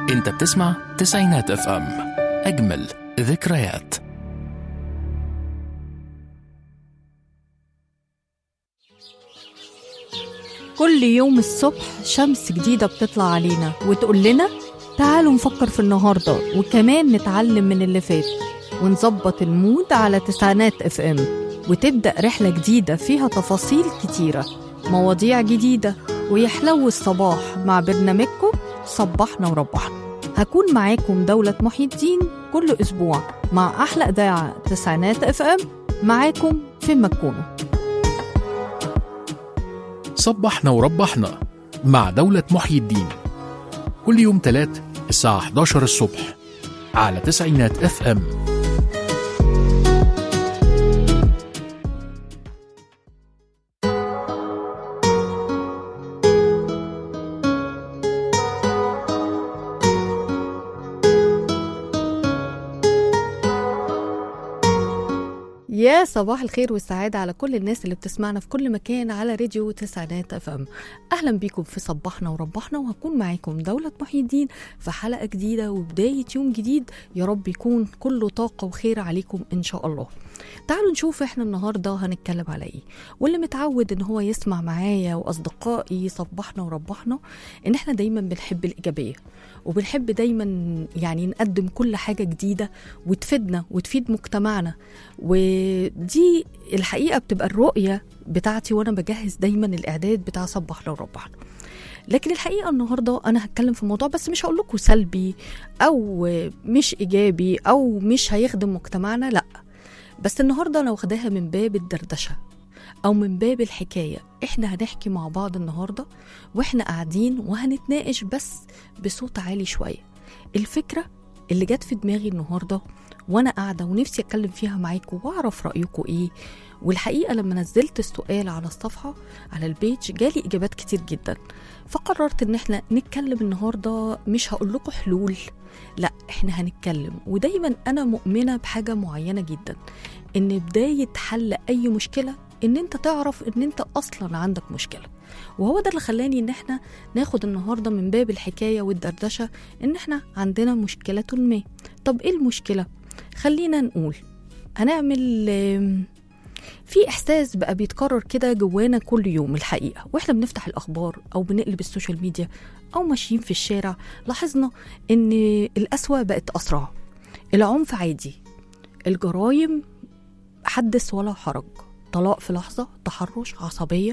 انت بتسمع تسعينات اف ام اجمل ذكريات كل يوم الصبح شمس جديدة بتطلع علينا وتقول لنا تعالوا نفكر في النهاردة وكمان نتعلم من اللي فات ونظبط المود على تسعينات اف ام وتبدأ رحلة جديدة فيها تفاصيل كتيرة مواضيع جديدة ويحلو الصباح مع برنامجكم صبحنا وربحنا هكون معاكم دولة محي الدين كل أسبوع مع أحلى إذاعة تسعينات اف ام معاكم فين ما تكونوا صبحنا وربحنا مع دولة محيي الدين كل يوم تلات الساعة 11 الصبح على تسعينات اف ام يا صباح الخير والسعادة على كل الناس اللي بتسمعنا في كل مكان على راديو تسعينات اف ام اهلا بيكم في صبحنا وربحنا وهكون معاكم دولة محي الدين في حلقة جديدة وبداية يوم جديد يا رب يكون كله طاقة وخير عليكم ان شاء الله تعالوا نشوف احنا النهاردة هنتكلم على ايه واللي متعود ان هو يسمع معايا واصدقائي صبحنا وربحنا ان احنا دايما بنحب الايجابية وبنحب دايما يعني نقدم كل حاجة جديدة وتفيدنا وتفيد مجتمعنا ودي الحقيقة بتبقى الرؤية بتاعتي وأنا بجهز دايما الإعداد بتاع صبحنا وربحنا لكن الحقيقة النهاردة أنا هتكلم في موضوع بس مش هقول لكم سلبي أو مش إيجابي أو مش هيخدم مجتمعنا لأ بس النهاردة أنا واخداها من باب الدردشة أو من باب الحكاية إحنا هنحكي مع بعض النهاردة وإحنا قاعدين وهنتناقش بس بصوت عالي شوية الفكرة اللي جت في دماغي النهاردة وأنا قاعدة ونفسي أتكلم فيها معاكم وأعرف رأيكم إيه والحقيقة لما نزلت السؤال على الصفحة على البيج جالي إجابات كتير جدا فقررت إن إحنا نتكلم النهاردة مش هقول لكم حلول لا إحنا هنتكلم ودايما أنا مؤمنة بحاجة معينة جدا إن بداية حل أي مشكلة إن أنت تعرف إن أنت أصلا عندك مشكلة وهو ده اللي خلاني إن إحنا ناخد النهاردة من باب الحكاية والدردشة إن إحنا عندنا مشكلة ما طب إيه المشكلة؟ خلينا نقول هنعمل آم، في احساس بقى بيتكرر كده جوانا كل يوم الحقيقه واحنا بنفتح الاخبار او بنقلب السوشيال ميديا او ماشيين في الشارع لاحظنا ان القسوه بقت اسرع العنف عادي الجرايم حدث ولا حرج طلاق في لحظه تحرش عصبيه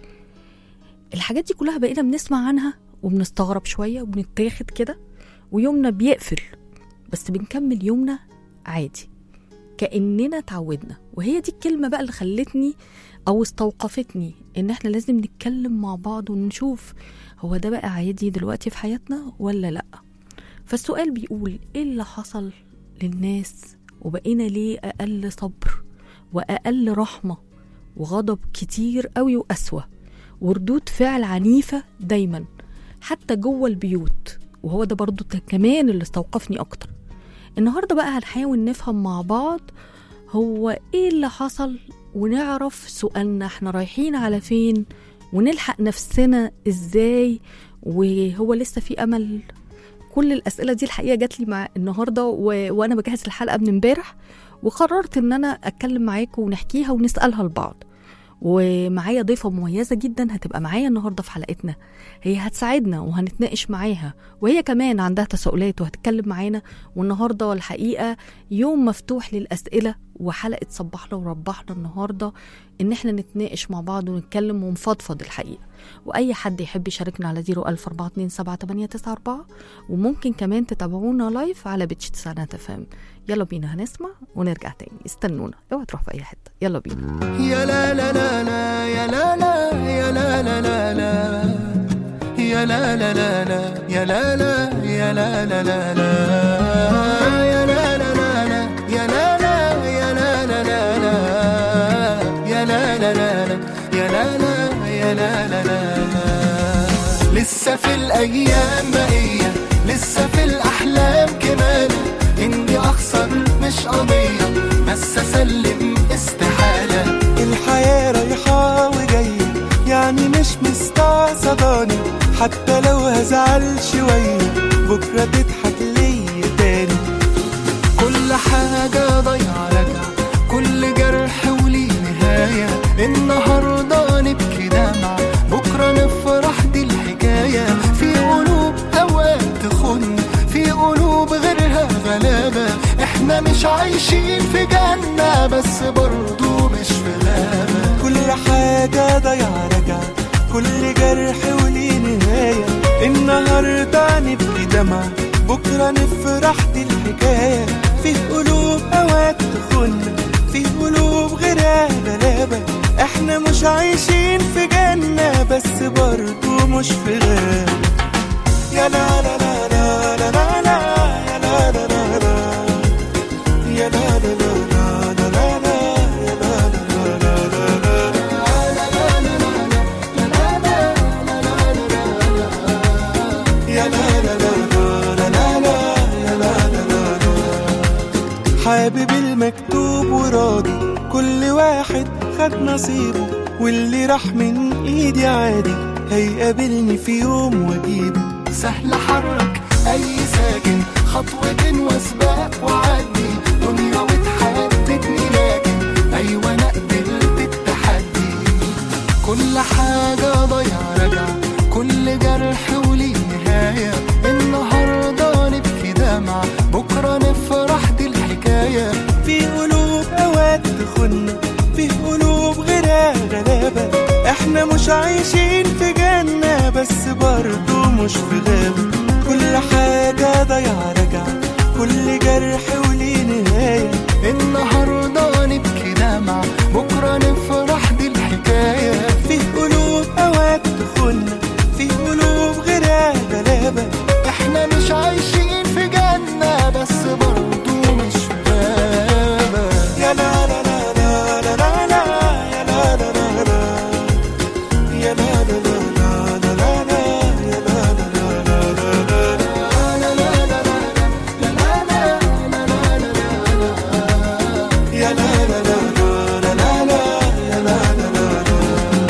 الحاجات دي كلها بقينا بنسمع عنها وبنستغرب شويه وبنتاخد كده ويومنا بيقفل بس بنكمل يومنا عادي كأننا اتعودنا وهي دي الكلمة بقى اللي خلتني أو استوقفتني إن إحنا لازم نتكلم مع بعض ونشوف هو ده بقى عادي دلوقتي في حياتنا ولا لأ فالسؤال بيقول إيه اللي حصل للناس وبقينا ليه أقل صبر وأقل رحمة وغضب كتير قوي وقسوة وردود فعل عنيفة دايما حتى جوه البيوت وهو ده برضو كمان اللي استوقفني أكتر النهارده بقى هنحاول نفهم مع بعض هو ايه اللي حصل ونعرف سؤالنا احنا رايحين على فين ونلحق نفسنا ازاي وهو لسه في امل كل الاسئله دي الحقيقه جات لي مع النهارده و... وانا بجهز الحلقه من امبارح وقررت ان انا اتكلم معاكم ونحكيها ونسالها لبعض ومعايا ضيفة مميزة جدا هتبقى معايا النهاردة في حلقتنا هي هتساعدنا وهنتناقش معاها وهي كمان عندها تساؤلات وهتتكلم معانا والنهاردة الحقيقة يوم مفتوح للأسئلة وحلقة صبحنا وربحنا النهاردة إن احنا نتناقش مع بعض ونتكلم ونفضفض الحقيقة وأي حد يحب يشاركنا على 014278994 وممكن كمان تتابعونا لايف على بيتش تسعينات فام يلا بينا هنسمع ونرجع تاني استنونا اوعى تروح في أي حتة يلا بينا يا لا لا لا لا يا لا لا يا لا لا لا لا يا لا لا لا لا يا لا لا يا لا لا لا لا يا لا لا لا لا يا لا لا يا لا لا لا لا يا لا لا لا لا يا لا لا يا لا لا لا لا لسه في الايام بقيه لسه في الاحلام كمان اني اخسر مش قضيه بس اسلم استحاله الحياه رايحه وجايه يعني مش مستعصباني حتى لو هزعل شويه بكرة تضحك ليا تاني كل حاجة ضيعة راجعة كل جرح وليه نهاية النهاردة نبكي دمع بكرة نفرح دي الحكاية في قلوب أوقات تخن في قلوب غيرها غلابة احنا مش عايشين في جنة بس برضو مش في غابة كل حاجة ضيعة راجعة كل جرح وليه نهاية النهاردة نبكي دمع بكرة نفرح دي الحكاية في قلوب أوقات تخن في قلوب غيرها غلابة احنا مش عايشين في جنة بس برضو مش في غابة يا لا لا لا لا لا لا لا يا لا لا لا لا يا لا لا لا لا لا لا يا لا لا لا لا لا يا لا لا لا لا لا لا يا لا لا لا لا حابب المكتوب وراضي كل واحد خد نصيبه واللي راح من ايدي عادي هيقابلني في يوم واجيبه سهل حرك اي ساكن خطوة وسباق وعدي دنيا وتحددني لكن ايوه انا قبلت التحدي كل حاجة ضيعة راجعة كل جرح وليه نهاية النهاردة نبكي دمع بكرة نفرح دي الحكاية في قلوب اوقات تخن في قلوب غيرها غلابة احنا مش عايشين في جنة بس برضو مش في غابة كل حاجة ضيعة راجعة كل جرح وليه نهاية النهاردة نبكي دمع بكرة نفرح دي الحكاية في قلوب اوقات تخن في قلوب غيرها غلابة احنا مش عايشين في جنة بس برضو مش في غابة يا لا لا لا لا لا لا لا يا لا لا لا لا يا لا لا لا لا لا لا يا لا لا لا لا لا يا لا لا لا لا لا لا يا لا لا لا لا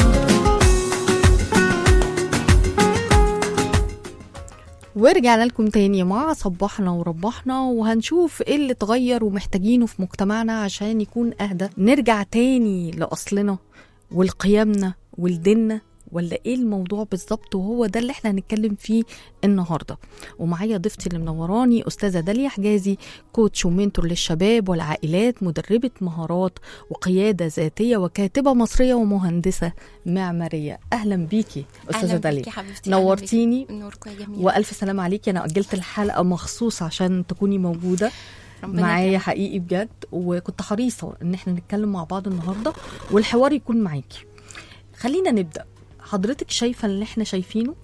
ورجعنا لكم تاني مع صبحنا وربحنا وهنشوف ايه اللي اتغير ومحتاجينه في مجتمعنا عشان يكون اهدى نرجع تاني لاصلنا ولقيمنا ولديننا ولا ايه الموضوع بالظبط وهو ده اللي احنا هنتكلم فيه النهارده ومعايا ضيفتي اللي منوراني استاذه داليا حجازي كوتش ومنتور للشباب والعائلات مدربه مهارات وقياده ذاتيه وكاتبه مصريه ومهندسه معماريه اهلا بيكي استاذه أهلاً داليا بيكي يا حبيبتي أهلاً نورتيني بيكي. نوركم يا جميل والف سلام عليكي انا اجلت الحلقه مخصوص عشان تكوني موجوده ربنا معايا يكرمك. حقيقي بجد وكنت حريصه ان احنا نتكلم مع بعض النهارده والحوار يكون معاكي خلينا نبدا حضرتك شايفه اللي احنا شايفينه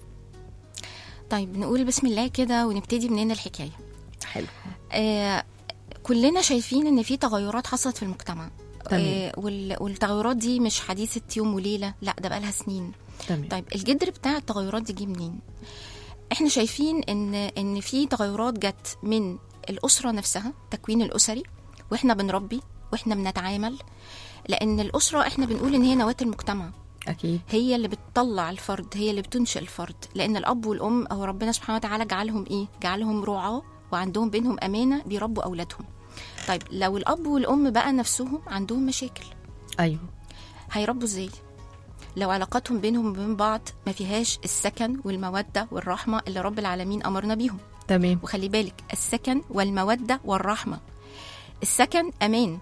طيب نقول بسم الله كده ونبتدي منين الحكايه حلو آه كلنا شايفين ان في تغيرات حصلت في المجتمع تمام. آه وال- والتغيرات دي مش حديثه يوم وليله لا ده بقالها سنين تمام طيب الجذر بتاع التغيرات دي جه منين احنا شايفين ان ان في تغيرات جت من الاسره نفسها التكوين الاسري واحنا بنربي واحنا بنتعامل لان الاسره احنا بنقول ان هي نواه المجتمع اكيد هي اللي بتطلع الفرد هي اللي بتنشئ الفرد لان الاب والام هو ربنا سبحانه وتعالى جعلهم ايه جعلهم رعاه وعندهم بينهم امانه بيربوا اولادهم طيب لو الاب والام بقى نفسهم عندهم مشاكل ايوه هيربوا ازاي لو علاقاتهم بينهم وبين بعض ما فيهاش السكن والموده والرحمه اللي رب العالمين امرنا بيهم تمام وخلي بالك السكن والمودة والرحمة السكن أمان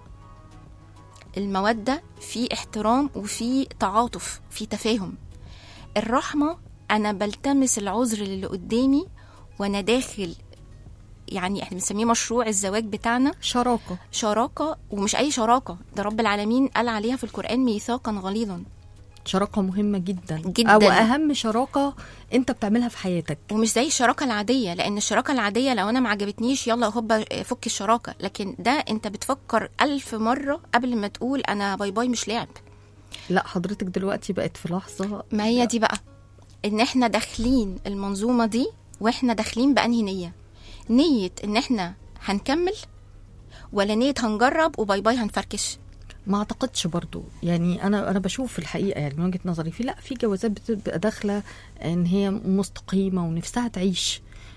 المودة في احترام وفي تعاطف في تفاهم الرحمة أنا بلتمس العذر اللي قدامي وأنا داخل يعني احنا بنسميه مشروع الزواج بتاعنا شراكه شراكة ومش أي شراكة ده رب العالمين قال عليها في القرآن ميثاقا غليظا شراكه مهمه جدا جداً. او اهم شراكه انت بتعملها في حياتك ومش زي الشراكه العاديه لان الشراكه العاديه لو انا ما عجبتنيش يلا هوبا فك الشراكه لكن ده انت بتفكر ألف مره قبل ما تقول انا باي باي مش لعب لا حضرتك دلوقتي بقت في لحظه ما هي دي بقى ان احنا داخلين المنظومه دي واحنا داخلين بانهي نيه نيه ان احنا هنكمل ولا نيه هنجرب وباي باي هنفركش ما اعتقدش برضو يعني انا انا بشوف الحقيقه يعني من وجهه نظري في لا في جوازات بتبقى داخله ان هي مستقيمه ونفسها تعيش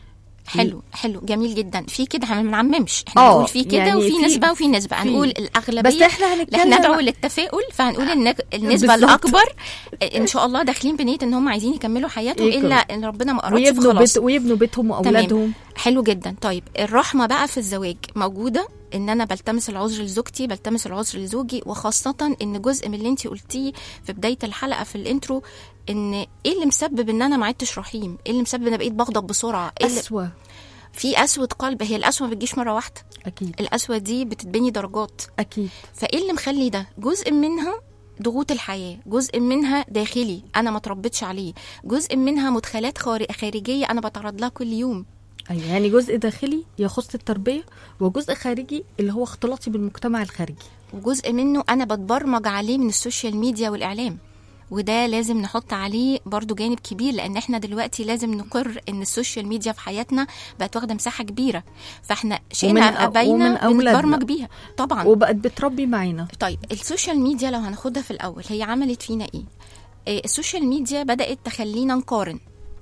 حلو حلو جميل جدا في كده احنا ما بنعممش احنا آه، هنقول في كده يعني وفي في- نسبه وفي نسبه في- هنقول بس الاغلبيه احنا هنتكلم احنا ندعو للتفاؤل فهنقول ان النسبه بالظبط. الاكبر ان شاء الله داخلين بنيه ان هم عايزين يكملوا حياتهم يكمل. الا ان ربنا ما ارادش ويبنوا خلاص بيت ويبنوا بيتهم واولادهم حلو جدا طيب الرحمه بقى في الزواج موجوده ان انا بلتمس العذر لزوجتي بلتمس العذر لزوجي وخاصه ان جزء من اللي انت قلتيه في بدايه الحلقه في الانترو ان ايه اللي مسبب ان انا ما عدتش رحيم ايه اللي مسبب ان انا بقيت بغضب بسرعه إيه اللي... اسوأ في قسوه قلب هي القسوه ما بتجيش مره واحده اكيد القسوه دي بتتبني درجات اكيد فايه اللي مخلي ده جزء منها ضغوط الحياة جزء منها داخلي أنا ما تربيتش عليه جزء منها مدخلات خار- خارجية أنا بتعرض لها كل يوم ايوه يعني جزء داخلي يخص التربيه وجزء خارجي اللي هو اختلاطي بالمجتمع الخارجي وجزء منه أنا بتبرمج عليه من السوشيال ميديا والإعلام وده لازم نحط عليه برضو جانب كبير لان احنا دلوقتي لازم نقر ان السوشيال ميديا في حياتنا بقت واخده مساحه كبيره فاحنا شئنا ومن- ام ابينا ومن أولادنا. بنتبرمج بيها طبعا وبقت بتربي معانا طيب السوشيال ميديا لو هناخدها في الاول هي عملت فينا ايه آه، السوشيال ميديا بدات تخلينا نقارن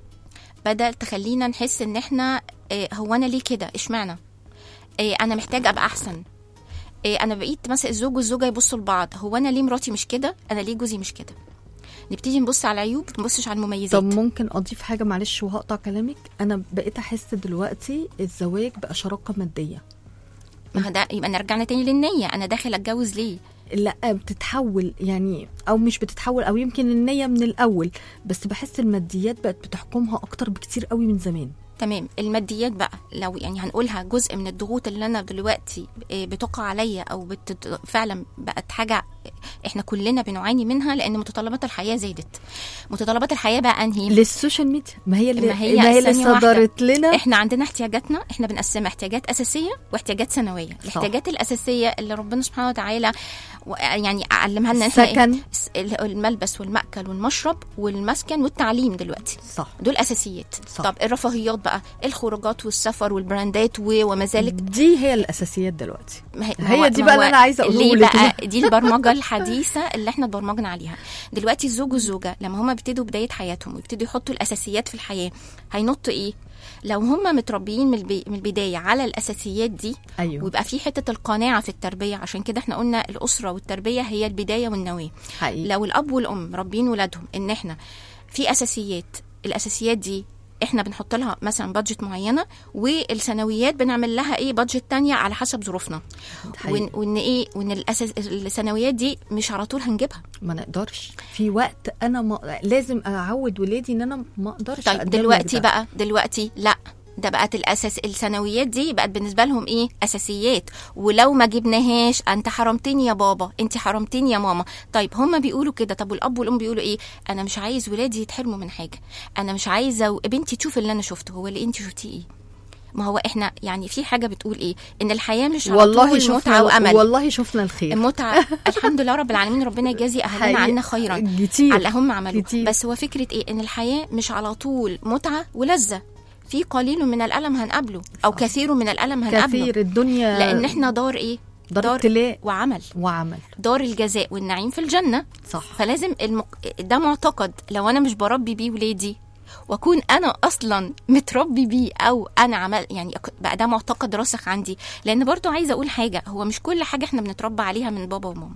بدات تخلينا نحس ان احنا آه، هو انا ليه كده اشمعنى آه، انا محتاج ابقى احسن آه، انا بقيت مثلا الزوج والزوجه يبصوا لبعض هو انا ليه مراتي مش كده انا ليه جوزي مش كده نبتدي نبص على العيوب ما نبصش على المميزات طب ممكن اضيف حاجه معلش وهقطع كلامك انا بقيت احس دلوقتي الزواج بقى شراكه ماديه ما هو ده يبقى نرجعنا تاني للنيه انا داخل اتجوز ليه لا بتتحول يعني او مش بتتحول او يمكن النيه من الاول بس بحس الماديات بقت بتحكمها اكتر بكتير قوي من زمان تمام الماديات بقى لو يعني هنقولها جزء من الضغوط اللي انا دلوقتي آه، بتقع عليا او بتت... فعلا بقت حاجه احنا كلنا بنعاني منها لان متطلبات الحياه زادت متطلبات الحياه بقى انهي للسوشيال ميديا ما هي اللي ما هي ما هي اللي ثانية واحدة. صدرت لنا احنا عندنا احتياجاتنا احنا بنقسمها احتياجات اساسيه واحتياجات ثانويه الاحتياجات الاساسيه اللي ربنا سبحانه وتعالى و- يعني علمها لنا إحنا إيه؟ سكن س- الملبس والمأكل والمشرب والمسكن والتعليم دلوقتي صح دول اساسيات صح. طب الرفاهيات بقى الخروجات والسفر والبراندات و- وما ذلك دي هي الاساسيات دلوقتي ما هي, هي ما هو- دي ما بقى هو اللي أنا عايزة أقوله ليه لك. بقى دي البرمجه الحديثه اللي احنا اتبرمجنا عليها دلوقتي الزوج والزوجه لما هما بيبتدوا بدايه حياتهم ويبتدوا يحطوا الاساسيات في الحياه هينط ايه لو هما متربيين من, البي... من البدايه على الاساسيات دي ايوه ويبقى في حته القناعه في التربيه عشان كده احنا قلنا الاسره والتربيه هي البدايه والنواه حقيقي لو الاب والام ربين ولادهم ان احنا في اساسيات الاساسيات دي احنا بنحط لها مثلا بادجت معينه والثانويات بنعمل لها ايه بادجت تانية على حسب ظروفنا حقيقي. وان, وإن ايه وان الأساس الثانويات دي مش على طول هنجيبها ما نقدرش في وقت انا ما لازم اعود ولادي ان انا ما اقدرش طيب أقدم دلوقتي لك ده. بقى دلوقتي لا ده بقت الاساس الثانويات دي بقت بالنسبه لهم ايه اساسيات ولو ما جبناهاش انت حرمتني يا بابا انت حرمتني يا ماما طيب هما بيقولوا كده طب والاب والام بيقولوا ايه انا مش عايز ولادي يتحرموا من حاجه انا مش عايزه و- بنتي تشوف اللي انا شفته هو اللي انت شفتيه ايه ما هو احنا يعني في حاجه بتقول ايه ان الحياه مش على والله طول شفنا متعه وامل والله شفنا الخير المتعه الحمد لله رب العالمين ربنا يجازي اهلنا حقيقي. عنا خيرا كتير على اللي هم عملوه كتير. بس هو فكره ايه ان الحياه مش على طول متعه ولذه في قليل من الالم هنقابله او صح. كثير من الالم هنقابله كثير الدنيا لان احنا دار ايه دار ابتلاء وعمل وعمل دار الجزاء والنعيم في الجنه صح فلازم المق... ده معتقد لو انا مش بربي بيه ولادي واكون انا اصلا متربي بيه او انا عمل يعني أك- بقى ده معتقد راسخ عندي لان برضو عايزه اقول حاجه هو مش كل حاجه احنا بنتربى عليها من بابا وماما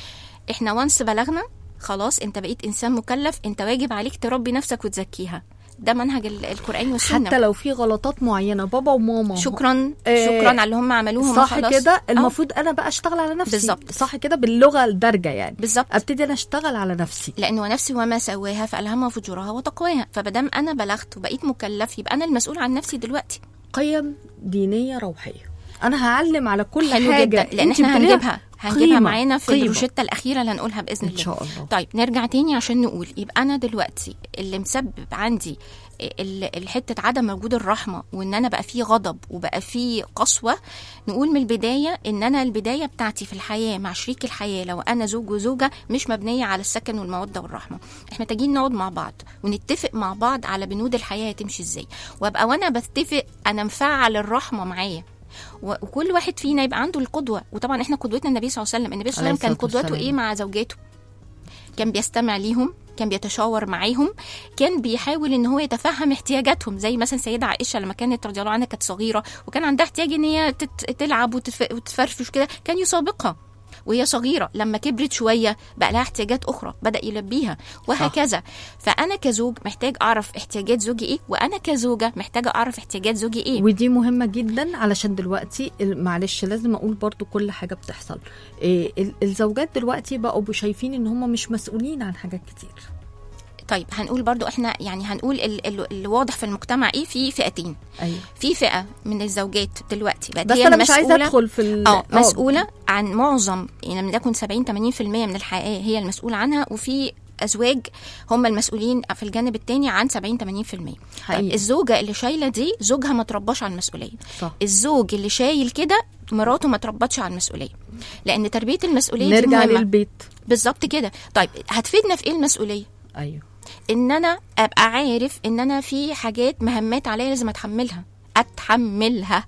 احنا وانس بلغنا خلاص انت بقيت انسان مكلف انت واجب عليك تربي نفسك وتزكيها ده منهج ال- القران والسنه حتى لو في غلطات معينه بابا وماما شكرا آه، شكرا على اللي هم عملوه هم صح خلاص. كده آه، المفروض انا بقى اشتغل على نفسي بالظبط. صح كده باللغه الدارجه يعني بالظبط ابتدي انا اشتغل على نفسي لان ونفسي وما سواها فالهمها فجورها وتقواها فمادام انا بلغت وبقيت مكلف يبقى انا المسؤول عن نفسي دلوقتي قيم دينيه روحيه انا هعلم على كل حلو حاجه جدا لان أنت احنا بتقوليها هنجيبها هنجيبها قيمة، معانا في قيمة. الروشته الاخيره اللي هنقولها باذن ان الله شاء الله طيب نرجع تاني عشان نقول يبقى انا دلوقتي اللي مسبب عندي ال- الحته عدم وجود الرحمه وان انا بقى فيه غضب وبقى فيه قسوه نقول من البدايه ان انا البدايه بتاعتي في الحياه مع شريك الحياه لو انا زوج وزوجه مش مبنيه على السكن والموده والرحمه احنا محتاجين نقعد مع بعض ونتفق مع بعض على بنود الحياه هتمشي ازاي وابقى وانا بتفق انا مفعل الرحمه معايا و- وكل واحد فينا يبقى عنده القدوه وطبعا احنا قدوتنا النبي صلى الله عليه وسلم النبي صلى الله عليه وسلم كان عليه الصلاة قدوته والسلام. ايه مع زوجاته كان بيستمع ليهم كان بيتشاور معاهم كان بيحاول ان هو يتفهم احتياجاتهم زي مثلا سيده عائشه لما كانت رضي الله عنها كانت صغيره وكان عندها احتياج ان هي تت- تلعب وتتف- وتتفرفش كده كان يسابقها وهي صغيرة لما كبرت شوية بقى لها احتياجات أخرى بدأ يلبيها وهكذا فأنا كزوج محتاج أعرف احتياجات زوجي إيه وأنا كزوجة محتاجة أعرف احتياجات زوجي إيه ودي مهمة جدا علشان دلوقتي ال- معلش لازم أقول برضو كل حاجة بتحصل إيه ال- الزوجات دلوقتي بقوا شايفين إن هم مش مسؤولين عن حاجات كتير طيب هنقول برضو احنا يعني هنقول ال- ال- الواضح في المجتمع ايه في فئتين أيوة في فئة من الزوجات دلوقتي بقت بس هي أنا مش عايزة المسؤولة أدخل في ال اه مسؤولة عن معظم يعني لم يكن 70 80% من الحياة هي المسؤولة عنها وفي أزواج هم المسؤولين في الجانب التاني عن 70 80% طيب حقيقي. الزوجة اللي شايلة دي زوجها ما ترباش على المسؤولية صح الزوج اللي شايل كده مراته ما تربتش على المسؤولية لأن تربية المسؤولية دي نرجع مهمة للبيت بالظبط كده طيب هتفيدنا في ايه المسؤولية أيوة ان انا ابقى عارف ان انا في حاجات مهمات عليا لازم اتحملها اتحملها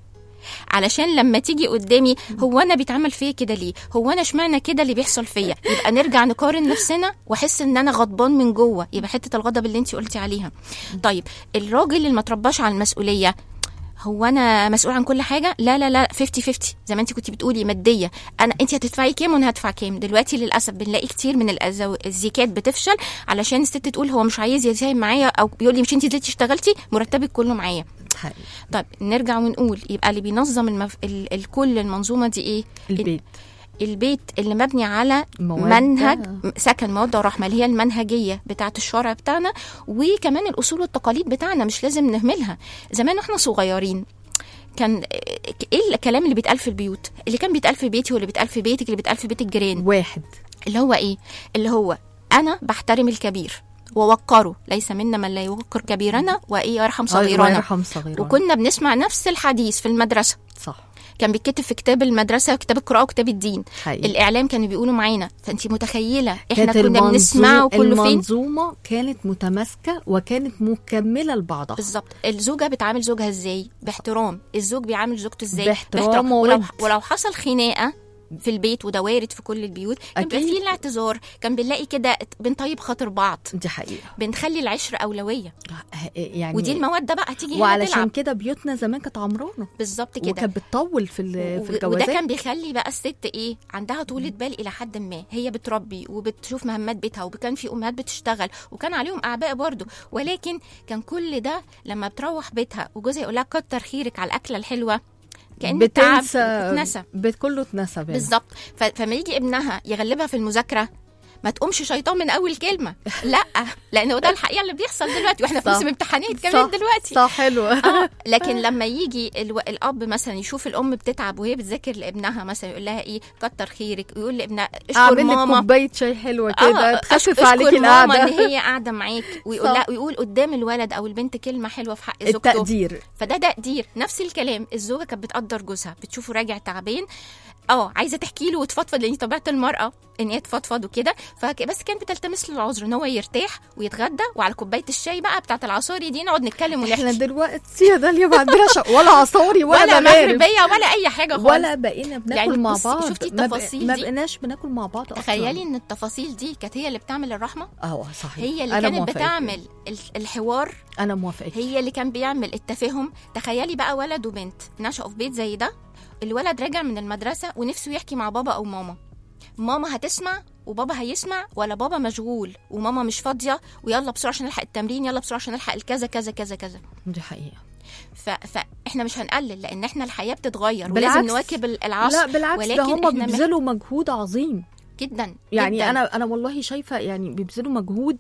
علشان لما تيجي قدامي هو انا بيتعمل فيا كده ليه هو انا اشمعنى كده اللي بيحصل فيا يبقى نرجع نقارن نفسنا واحس ان انا غضبان من جوه يبقى حته الغضب اللي انت قلتي عليها طيب الراجل اللي ما ترباش على المسؤوليه هو انا مسؤول عن كل حاجه لا لا لا 50 50 زي ما انت كنت بتقولي ماديه انا انت هتدفعي كام وانا هدفع كام دلوقتي للاسف بنلاقي كتير من الأزو... الزيكات بتفشل علشان الست تقول هو مش عايز يساهم معايا او بيقول لي مش انت نزلتي اشتغلتي مرتبك كله معايا حقيقي طيب نرجع ونقول يبقى اللي بينظم المف... ال... الكل المنظومه دي ايه البيت البيت اللي مبني على مودة. منهج سكن موده ورحمه اللي هي المنهجيه بتاعه الشرع بتاعنا وكمان الاصول والتقاليد بتاعنا مش لازم نهملها زمان واحنا صغيرين كان ايه الكلام اللي بيتقال في البيوت اللي كان بيتقال في بيتي واللي بيتقال في بيتك اللي بيتقال في بيت الجيران واحد اللي هو ايه اللي هو انا بحترم الكبير ووقره ليس منا من لا يوقر كبيرنا وايه يرحم الله صغيرنا يرحم صغيرنا وكنا بنسمع نفس الحديث في المدرسه صح كان بيتكتب في كتاب المدرسه كتاب القراءه وكتاب الدين حقيقي. الاعلام كانوا بيقولوا معانا فانت متخيله احنا كانت كنا المنظو- بنسمعه كله فين المنظومة كانت متماسكة وكانت مكملة لبعضها بالظبط الزوجه بتعامل زوجها ازاي باحترام الزوج بيعامل زوجته ازاي باحترام ولو, وود. ولو حصل خناقه في البيت وده وارد في كل البيوت كان بيبقى أكيد. فيه الاعتذار كان بنلاقي كده بنطيب خاطر بعض دي حقيقة بنخلي العشره اولويه يعني ودي الموده بقى تيجي هنا وعلشان تلعب كده بيوتنا زمان كانت عمرانة بالظبط كده وكانت بتطول في ال- في و- وده الجوازات كان بيخلي بقى الست ايه عندها طولة بال الى حد ما هي بتربي وبتشوف مهمات بيتها وكان في امهات بتشتغل وكان عليهم اعباء برضه ولكن كان كل ده لما بتروح بيتها وجوزها يقول لها كتر خيرك على الاكله الحلوه كان التعب بتنسى اتنسى بت كله اتنسى بينا. بالظبط ف- فما يجي ابنها يغلبها في المذاكره ما تقومش شيطان من اول كلمه لا لان هو ده الحقيقه اللي بيحصل دلوقتي واحنا في صح. موسم امتحانات كمان صح، دلوقتي صح حلوة اه لكن لما يجي الو... الاب مثلا يشوف الام بتتعب وهي بتذاكر لابنها مثلا يقول لها ايه كتر خيرك ويقول لابنها اشكر اعمل لك ماما كوبايه شاي حلوه كده اه تخفف أشكر عليكي ماما ان القعده هي قاعده معاك ويقول صح. لها ويقول قدام الولد او البنت كلمه حلوه في حق زوجته التقدير فده تقدير نفس الكلام الزوجه كانت بتقدر جوزها بتشوفه راجع تعبان اه عايزه تحكي له وتفضفض لان طبيعه المراه ان هي تفضفض وكده فك... بس كانت بتلتمس له العذر ان هو يرتاح ويتغدى وعلى كوبايه الشاي بقى بتاعه العصاري دي نقعد نتكلم احنا ونحكي دلوقتي يا داليا ما عندناش ولا عصاري ولا, ولا مغارب مغربيه ولا اي حاجه خالص ولا بقينا بناكل يعني مع بصي، بعض شفتي ما بق- التفاصيل ما دي؟ بقيناش بناكل مع بعض اصلا تخيلي ان التفاصيل دي كانت هي اللي بتعمل الرحمه اه صحيح هي اللي أنا كانت موافقك. بتعمل ال- الحوار انا موافقك هي اللي كان بيعمل التفاهم تخيلي بقى ولد وبنت نشأوا في بيت زي ده الولد راجع من المدرسة ونفسه يحكي مع بابا أو ماما ماما هتسمع وبابا هيسمع ولا بابا مشغول وماما مش فاضية ويلا بسرعة عشان نلحق التمرين يلا بسرعة عشان نلحق الكذا كذا كذا كذا دي حقيقه ف... فاحنا مش هنقلل لان احنا الحياة بتتغير بالعكس. ولازم نواكب ال- العصر لا بالعكس ده ولكن هم إحنا مح- بيبذلوا مجهود عظيم جدا يعني جداً. انا انا والله شايفه يعني بيبذلوا مجهود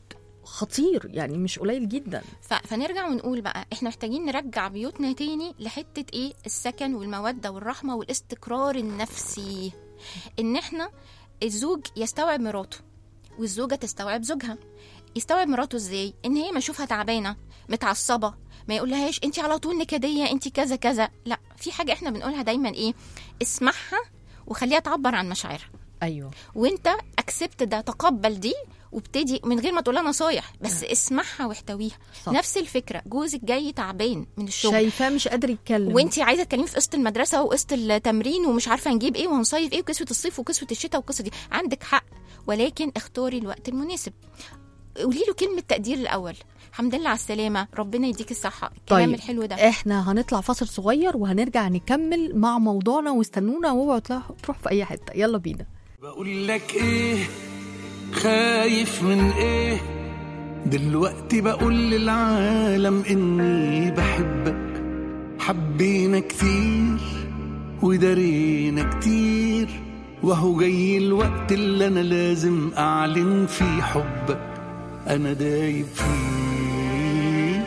خطير يعني مش قليل جدا ف... فنرجع ونقول بقى احنا محتاجين نرجع بيوتنا تاني لحتة ايه السكن والمودة والرحمة والاستقرار النفسي ان احنا الزوج يستوعب مراته والزوجة تستوعب زوجها يستوعب مراته ازاي ان هي ما يشوفها تعبانة متعصبة ما يقولهاش انت على طول نكدية انت كذا كذا لا في حاجة احنا بنقولها دايما ايه اسمعها وخليها تعبر عن مشاعرها ايوه وانت اكسبت ده تقبل دي وابتدي من غير ما تقولها نصايح بس اسمعها واحتويها صح. نفس الفكره جوزك جاي تعبان من الشغل شايفاه مش قادر يتكلم وانت عايزه تكلمي في قسط المدرسه وقسط التمرين ومش عارفه هنجيب ايه وهنصيف ايه وكسوه الصيف وكسوه الشتاء والقصه دي عندك حق ولكن اختاري الوقت المناسب قولي له كلمه تقدير الاول الحمد لله على السلامه ربنا يديك الصحه الكلام طيب. الحلو ده احنا هنطلع فاصل صغير وهنرجع نكمل مع موضوعنا واستنونا واوعوا تطلعوا- تروحوا في اي حته يلا بينا بقول لك ايه خايف من ايه دلوقتي بقول للعالم اني بحبك حبينا كتير ودارينا كتير وهو جاي الوقت اللي انا لازم اعلن فيه حبك انا دايب فيك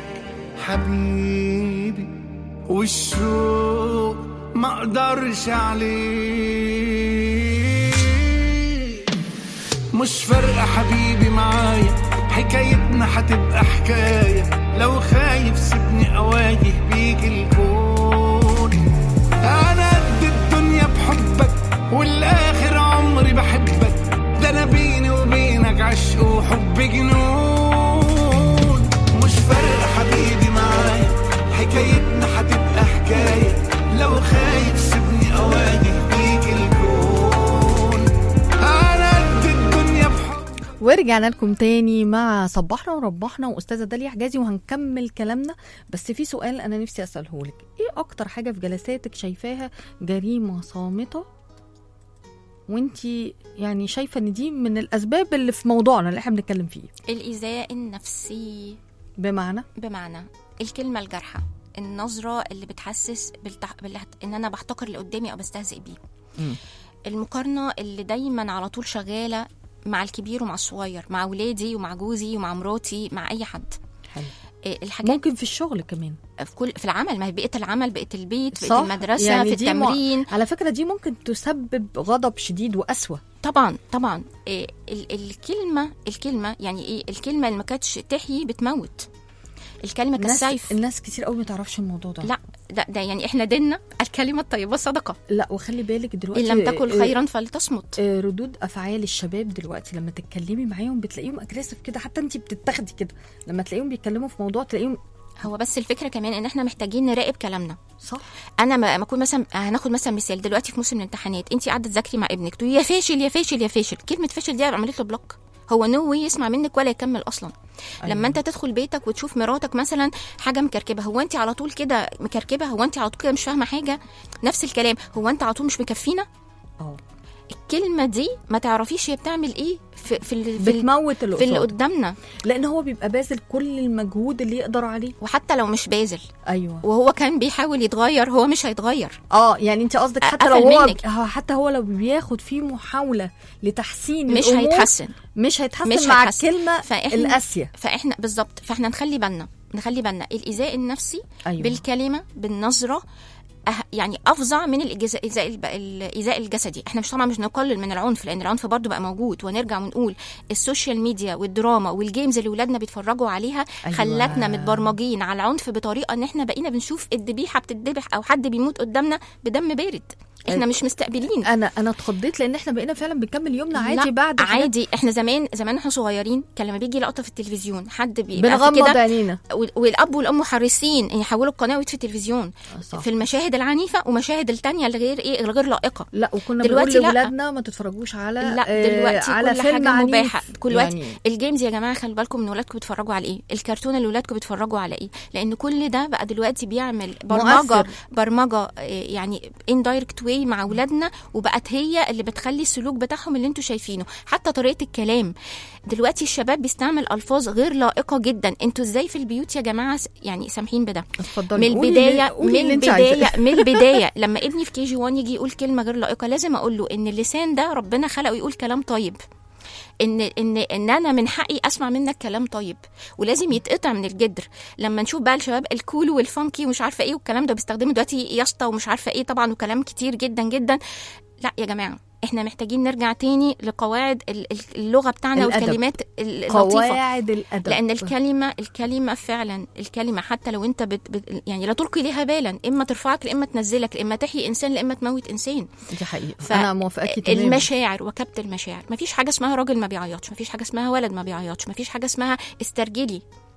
حبيبي والشوق ما اقدرش عليه مش فارقة حبيبي معايا حكايتنا هتبقى حكاية لو خايف سيبني أواجه بيك الكون أنا قد الدنيا بحبك والآخر عمري بحبك ده أنا بيني وبينك عشق وحب جنون مش فارقة حبيبي معايا حكايتنا هتبقى حكاية لو خايف سيبني أواجه بيك الكون أنا قد الدنيا بحبك ورجعنا لكم تاني مع صباحنا وربحنا واستاذه داليا حجازي وهنكمل كلامنا بس في سؤال انا نفسي اساله لك ايه اكتر حاجه في جلساتك شايفاها جريمه صامته وانتي يعني شايفه ان دي من الاسباب اللي في موضوعنا اللي احنا بنتكلم فيه الايذاء النفسي بمعنى بمعنى الكلمه الجارحه النظره اللي بتحسس بالتح... بالح... ان انا بحتقر اللي قدامي او بستهزئ بيه مم. المقارنه اللي دايما على طول شغاله مع الكبير ومع الصغير مع ولادي ومع جوزي ومع مراتي مع اي حد حلو. إيه، الحاجات ممكن في الشغل كمان في كل في العمل ما هي بيئه العمل بيئه البيت صح. بيئه المدرسه يعني في دي مع- التمرين على فكره دي ممكن تسبب غضب شديد واسوأ طبعا طبعا إيه ال- الكلمه الكلمه يعني ايه الكلمه اللي ما كانتش تحيي بتموت الكلمه الناس كالسيف الناس كتير قوي ما تعرفش الموضوع ده لا ده, ده يعني احنا ديننا الكلمه الطيبه صدقه لا وخلي بالك دلوقتي ان لم تكن آه، خيرا فلتصمت آه، ردود افعال الشباب دلوقتي لما تتكلمي معاهم بتلاقيهم اجريسيف كده حتى انت بتتاخدي كده لما تلاقيهم بيتكلموا في موضوع تلاقيهم هو بس الفكره كمان ان احنا محتاجين نراقب كلامنا صح انا ما ما اكون مثلا هناخد مثلا مثال دلوقتي في موسم الامتحانات انت قاعده تذاكري مع ابنك تقولي يا فاشل يا فاشل يا فاشل كلمه فاشل دي عملت له بلوك هو نو واي يسمع منك ولا يكمل اصلا أيوة. لما انت تدخل بيتك وتشوف مراتك مثلا حاجه مكركبه هو انت على طول كده مكركبه هو انت على طول كده مش فاهمه حاجه نفس الكلام هو انت على طول مش مكفينا اه الكلمه دي ما تعرفيش هي بتعمل ايه في في ال- في, ال- بتموت اللي في اللي قصاد قدامنا لان هو بيبقى باذل كل المجهود اللي يقدر عليه وحتى لو مش باذل ايوه وهو كان بيحاول يتغير هو مش هيتغير اه يعني انت قصدك حتى لو أقفل هو منك. هو- حتى هو لو بياخد فيه محاوله لتحسين مش الأمور، هيتحسن مش هيتحسن مش مع هيتحسن. الكلمه فإحنا- القاسيه فاحنا بالظبط فاحنا نخلي بالنا نخلي بالنا الايذاء النفسي أيوة. بالكلمه بالنظره أه يعني افظع من الإجازة- الايذاء الب- الايذاء الجسدي احنا مش طبعا مش نقلل من العنف لان العنف برضو بقى موجود ونرجع ونقول السوشيال ميديا والدراما والجيمز اللي ولادنا بيتفرجوا عليها أيوة. أيوة. خلتنا متبرمجين على العنف بطريقه ان احنا بقينا بنشوف الذبيحه بتتذبح او حد بيموت قدامنا بدم بارد احنا مش مستقبلين انا انا اتخضيت لان احنا بقينا فعلا بنكمل يومنا عادي لا، بعد حاجات عادي احنا زمان زمان احنا صغيرين كان لما بيجي لقطه في التلفزيون حد بيبقى في بنغمض كده عينينا وال- والاب والام محرصين ان يحولوا القناه ويطفي التلفزيون صح. في المشاهد العنيفه ومشاهد التانية الغير ايه الغير لائقه لا وكنا دلوقتي بنقول لا. لاولادنا ما تتفرجوش على لا آه، دلوقتي على كل فيلم حاجه عنيف. مباحه كل وقت يعني الجيمز يا جماعه خلي بالكم من ولادكم بيتفرجوا على ايه الكرتون اللي ولادكم بيتفرجوا على ايه لان كل ده بقى دلوقتي بيعمل برمجه مؤثر. برمجه آه، يعني اندايركت واي مع ولادنا وبقت هي اللي بتخلي السلوك بتاعهم اللي انتوا شايفينه حتى طريقه الكلام دلوقتي الشباب بيستعمل الفاظ غير لائقه جدا انتوا ازاي في البيوت يا جماعه س- يعني سامحين بده اتفضلي من قولي البدايه اللي- قولي من اللي انت البدايه عايزاه. من البدايه لما ابني في كي جي 1 يجي يقول كلمه غير لائقه لازم اقول له ان اللسان ده ربنا خلقه يقول كلام طيب ان ان ان انا من حقي اسمع منك كلام طيب ولازم يتقطع من الجدر لما نشوف بقى الشباب الكول والفانكي ومش عارفه ايه والكلام ده بيستخدموا دلوقتي ياسطا ومش عارفه ايه طبعا وكلام كتير جدا جدا لا يا جماعه احنا محتاجين نرجع تاني لقواعد ال- ال- اللغه بتاعنا الأدب. والكلمات ال- اللطيفه قواعد الادب لان الكلمه الكلمه فعلا الكلمه حتى لو انت بت بت يعني لا تلقي ليها بالا اما ترفعك لا اما تنزلك لا اما تحيي انسان لا اما تموت انسان دي حقيقه ف- انا موافقاكي تماما المشاعر وكبت المشاعر مفيش حاجه اسمها راجل ما بيعيطش مفيش حاجه اسمها ولد ما بيعيطش مفيش حاجه اسمها استرجلي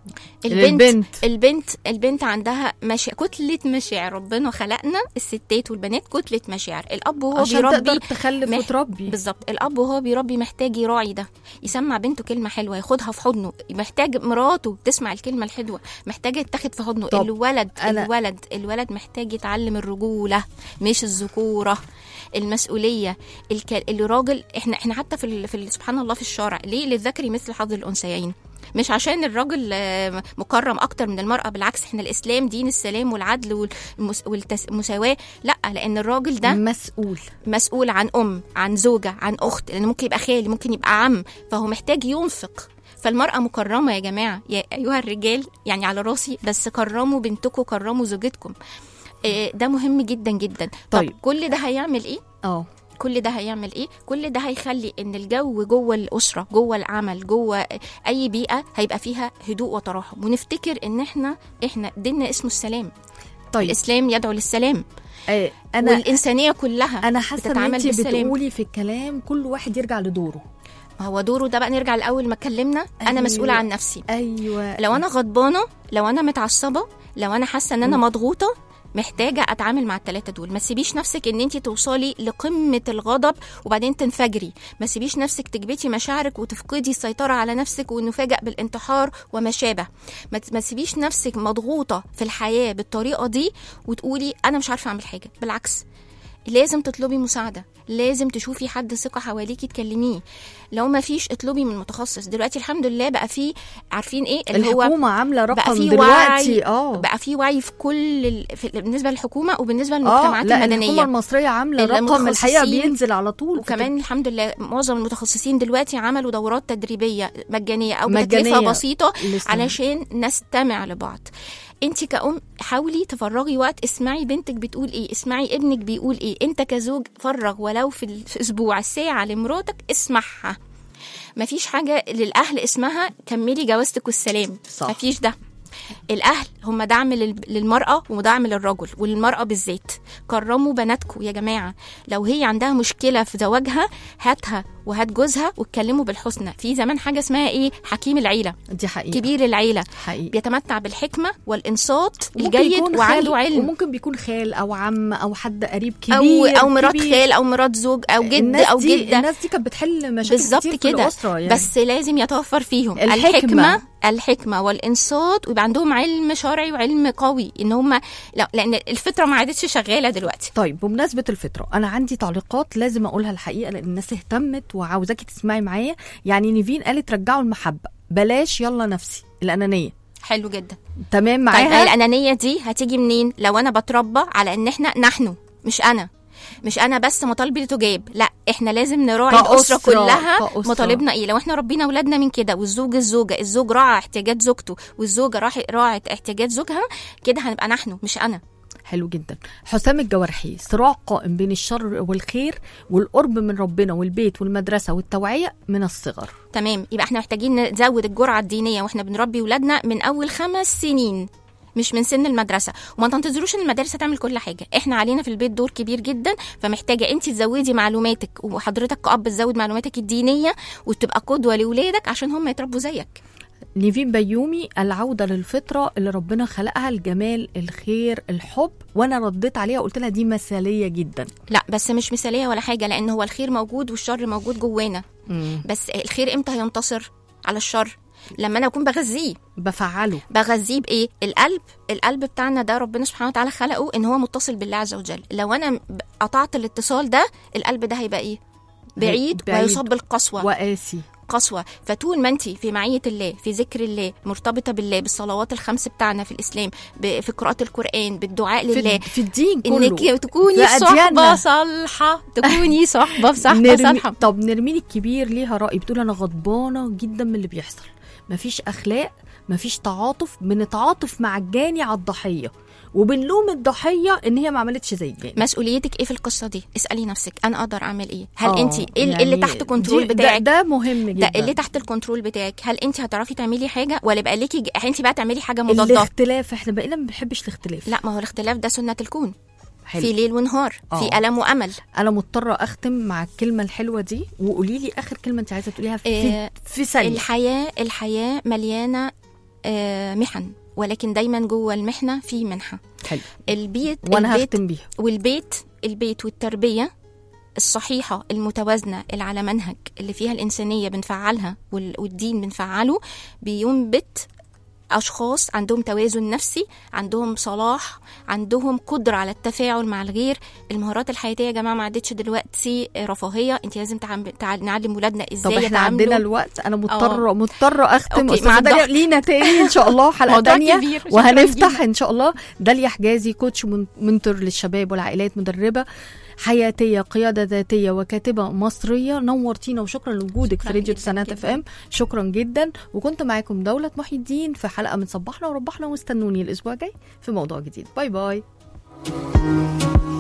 البنت البنت. البنت البنت عندها مشي كتله مشاعر ربنا خلقنا الستات والبنات كتله مشاعر الاب وهو عشان تقدر بيربي تخلف مح- وتربي بالظبط الاب وهو بيربي محتاج يراعي ده يسمع بنته كلمه حلوه ياخدها في حضنه محتاج مراته تسمع الكلمه الحلوه محتاج يتاخد في حضنه طب الولد أنا- الولد الولد محتاج يتعلم الرجوله مش الذكوره المسؤوليه الك... الراجل احنا احنا حتى في, ال... في ال... سبحان الله في الشرع ليه للذكر مثل حظ الانثيين مش عشان الراجل آه، مكرم اكتر من المراه بالعكس احنا الاسلام دين السلام والعدل والمس... والمساواه لا لان الراجل ده مسؤول مسؤول عن ام عن زوجه عن اخت لان ممكن يبقى خالي ممكن يبقى عم فهو محتاج ينفق فالمرأة مكرمة يا جماعة يا أيها الرجال يعني على راسي بس كرموا بنتكم كرموا زوجتكم آه، ده مهم جدا جدا طيب. طب كل ده هيعمل ايه؟ اه كل ده هيعمل ايه؟ كل ده هيخلي ان الجو جوه الاسره، جوه العمل، جوه اي بيئه هيبقى فيها هدوء وتراحم، ونفتكر ان احنا احنا ديننا اسمه السلام، طيب الاسلام يدعو للسلام، آه انا والانسانيه كلها انا حاسه ان بتتعامل انت بالسلام. بتقولي في الكلام كل واحد يرجع لدوره ما هو دوره ده بقى نرجع لاول ما اتكلمنا انا أيوة. مسؤوله عن نفسي ايوه لو انا غضبانه لو انا متعصبه لو انا حاسه ان انا مضغوطه محتاجه اتعامل مع الثلاثه دول ما تسيبيش نفسك ان انت توصلي لقمه الغضب وبعدين تنفجري ما تسيبيش نفسك تكبتي مشاعرك وتفقدي السيطره على نفسك ونفاجئ بالانتحار وما شابه ما ت- ما تسيبيش نفسك مضغوطه في الحياه بالطريقه دي وتقولي انا مش عارفه اعمل حاجه بالعكس لازم تطلبي مساعده لازم تشوفي حد ثقه حواليكي تكلميه لو ما فيش اطلبي من متخصص دلوقتي الحمد لله بقى في عارفين ايه اللي هو الحكومه عامله بقى رقم في دلوقتي وعي اه بقى في وعي في كل ال... في... بالنسبه للحكومه وبالنسبه اه للمجتمعات لا الحكومه المدنيه المصريه عامله رقم المتخصصين الحقيقه بينزل على طول وكمان الحمد لله معظم المتخصصين دلوقتي عملوا دورات تدريبيه مجانيه او مجانية. بتكلفه بسيطه لسه. علشان نستمع لبعض انت كأم حاولي تفرغي وقت اسمعي بنتك بتقول ايه اسمعي ابنك بيقول ايه انت كزوج فرغ ولو في الاسبوع ساعه لمراتك اسمعها مفيش حاجه للاهل اسمها كملي جوازتك والسلام صح. مفيش ده الاهل هم دعم لل- للمراه ودعم للرجل وللمراه بالذات كرموا بناتكم يا جماعه لو هي عندها مشكله في زواجها هاتها وهات جوزها واتكلموا بالحسنى في زمان حاجه اسمها ايه حكيم العيله دي حقيقه كبير العيله حقيقي بيتمتع بالحكمه والانصات ممكن الجيد يكون وعنده خال علم وممكن بيكون خال او عم او حد قريب او كبير او مرات كبير. خال او مرات زوج او جد الناس او دي جده الناس دي كانت بتحل مشاكل بالظبط كتير في كده الاسره يعني بس لازم يتوفر فيهم الحكمة. الحكمه الحكمه والانصات ويبقى عندهم علم شرعي وعلم قوي ان هم لا لان الفطره ما عادتش شغاله دلوقتي طيب بمناسبة الفطرة أنا عندي تعليقات لازم أقولها الحقيقة لأن الناس اهتمت وعاوزاكي تسمعي معايا يعني نيفين قالت رجعوا المحبة بلاش يلا نفسي الأنانية حلو جدا تمام طيب معاها الانانيه دي هتيجي منين لو انا بتربى على ان احنا نحن مش انا مش انا بس مطالبي تجاب لا احنا لازم نراعي كأسرة، الاسره كلها كأسرة. مطالبنا ايه لو احنا ربينا اولادنا من كده والزوج الزوجه الزوج راعى احتياجات زوجته والزوجه راح- راعت احتياجات زوجها كده هنبقى نحن مش انا حلو جدا حسام الجوارحي صراع قائم بين الشر والخير والقرب من ربنا والبيت والمدرسة والتوعية من الصغر تمام يبقى احنا محتاجين نزود الجرعه الدينيه واحنا بنربي ولادنا من اول خمس سنين مش من سن المدرسه وما تنتظروش ان المدرسه تعمل كل حاجه احنا علينا في البيت دور كبير جدا فمحتاجه انت تزودي معلوماتك وحضرتك كأب تزود معلوماتك الدينيه وتبقى قدوه لاولادك عشان هم يتربوا زيك نيفين بيومي العودة للفطرة اللي ربنا خلقها الجمال الخير الحب وأنا رديت عليها وقلت لها دي مثالية جدا لا بس مش مثاليه ولا حاجه لان هو الخير موجود والشر موجود جوانا بس الخير امتى هينتصر على الشر لما انا اكون بغذيه بفعله بغذيه بايه القلب القلب بتاعنا ده ربنا سبحانه وتعالى خلقه ان هو متصل بالله عز وجل لو انا ب- قطعت الاتصال ده القلب ده هيبقى ايه بعيد, بعيد. ويصاب بالقسوه وقاسي قسوه فطول ما انت في معيه الله في ذكر الله مرتبطه بالله بالصلوات الخمس بتاعنا في الاسلام ب- في قراءه القران بالدعاء في, لله في الدين كله انك تكوني في صحبه أدياننا. صالحه تكوني صحبه صحبه نرمي... صالحه طب نرمين الكبير ليها رأي بتقول أنا غضبانة جدا من اللي بيحصل مفيش أخلاق مفيش تعاطف بنتعاطف مع الجاني على الضحية وبنلوم الضحية إن هي ما عملتش زي الجاني مسؤوليتك ايه في القصه دي اسالي نفسك انا اقدر اعمل ايه هل آه، انت ايه يعني اللي تحت كنترول دي- بتاعك ده, ده مهم جدا ده اللي تحت الكنترول بتاعك هل انت هتعرفي تعملي حاجه ولا بقى ليكي انت بقى تعملي حاجه مضاده الاختلاف احنا بقينا ما بنحبش الاختلاف لا ما هو الاختلاف ده سنه الكون حلو. في ليل ونهار آه. في الم وامل انا مضطره اختم مع الكلمه الحلوه دي وقولي لي اخر كلمه انت عايزه تقوليها في إيه، في ثانيه الحياه الحياه مليانه آه، محن ولكن دايما جوه المحنه في منحه حلو البيت وانا البيت هختم بيها والبيت البيت والتربية الصحيحة المتوازنة اللي على منهج اللي فيها الإنسانية بنفعلها وال- والدين بنفعله بينبت أشخاص عندهم توازن نفسي عندهم صلاح عندهم قدرة على التفاعل مع الغير المهارات الحياتية يا جماعة ما عادتش دلوقتي رفاهية انت لازم تعم... تع... نعلم ولادنا طب ازاي احنا يتعاملوا عندنا الوقت انا مضطره مضطره اختم أوكي، استاذه مع داليا الضغط. لينا تاني ان شاء الله حلقه موضوع تانية كبير، شكراً وهنفتح جداً. ان شاء الله داليا حجازي كوتش من- منتور للشباب والعائلات مدربه حياتيه قياده ذاتيه وكاتبه مصريه نورتينا وشكرا لوجودك في شكراً راديو جداً تسعينات اف جداً. ام شكرا جدا وكنت معاكم دوله محي الدين في حلقه من صباحنا وربحنا واستنوني الاسبوع الجاي في موضوع جديد باي باي